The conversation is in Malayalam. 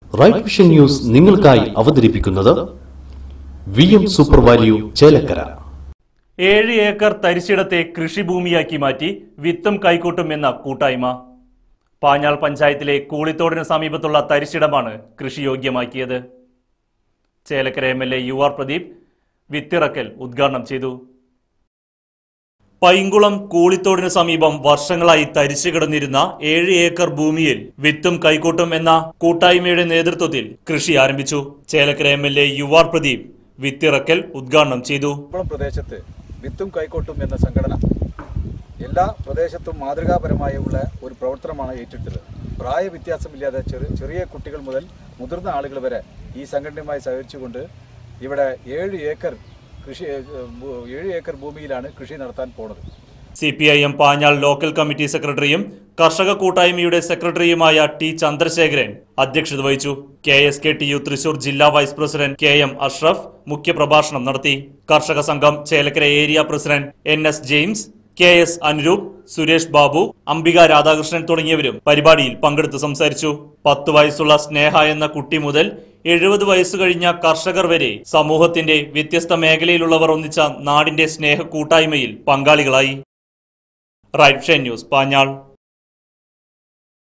റൈറ്റ് വിഷൻ ന്യൂസ് നിങ്ങൾക്കായി അവതരിപ്പിക്കുന്നത് V M super value Chelakkara ഏഴ് ഏക്കർ തരിശിടത്തെ കൃഷിഭൂമിയാക്കി മാറ്റി വിത്തും കൈക്കൂട്ടും എന്ന കൂട്ടായ്മ പാഞ്ഞാൾ പഞ്ചായത്തിലെ കൂളിത്തോടിന് സമീപത്തുള്ള തരിശിടമാണ് കൃഷിയോഗ്യമാക്കിയത് Chelakkara M L A U R Pradeep വിത്തിറക്കൽ ഉദ്ഘാടനം ചെയ്തു പൈങ്കുളം കൂളിത്തോടിന് സമീപം വർഷങ്ങളായി തരിച്ചു കിടന്നിരുന്ന ഏഴ് ഏക്കർ ഭൂമിയിൽ വിത്തും കൈക്കൂട്ടും എന്ന കൂട്ടായ്മയുടെ നേതൃത്വത്തിൽ കൃഷി ആരംഭിച്ചു Chelakkara M L A U R Pradeep വിത്തിറക്കൽ ഉദ്ഘാടനം ചെയ്തു കുളം പ്രദേശത്ത് വിത്തും കൈക്കോട്ടും എന്ന സംഘടന എല്ലാ പ്രദേശത്തും മാതൃകാപരമായ ഉള്ള ഒരു പ്രവർത്തനമാണ് ഏറ്റെടുത്തത് പ്രായവ്യത്യാസമില്ലാതെ ചെറിയ ചെറിയ കുട്ടികൾ മുതൽ മുതിർന്ന ആളുകൾ വരെ ഈ സംഘടനയുമായി സഹകരിച്ചുകൊണ്ട് ഇവിടെ ഏഴ് ഏക്കർ കൃഷി ഏഹ്, ഭൂ- ഏഴ് ഏക്കർ ഭൂമിയിലാണ് കൃഷി നടത്താൻ പോണത് C P I M Panjal local committee സെക്രട്ടറിയും കർഷക കൂട്ടായ്മയുടെ സെക്രട്ടറിയുമായ ടി ചന്ദ്രശേഖരൻ അധ്യക്ഷത വഹിച്ചു K S K T U Thrissur ജില്ലാ vice president K M Ashraf മുഖ്യപ്രഭാഷണം നടത്തി കർഷക സംഘം Chelakkara area president N S James K S Anuroop Suresh Babu Ambika Radhakrishnan തുടങ്ങിയവരും പരിപാടിയിൽ പങ്കെടുത്ത് സംസാരിച്ചു പത്ത് വയസ്സുള്ള സ്നേഹ എന്ന കുട്ടി മുതൽ എഴുപത് വയസ്സ് കഴിഞ്ഞ കർഷകർ വരെ സമൂഹത്തിന്റെ വ്യത്യസ്ത മേഖലയിലുള്ളവർ ഒന്നിച്ച നാടിന്റെ സ്നേഹ കൂട്ടായ്മയിൽ പങ്കാളികളായി റൈറ്റ് ന്യൂസ് പാഞ്ഞാൾ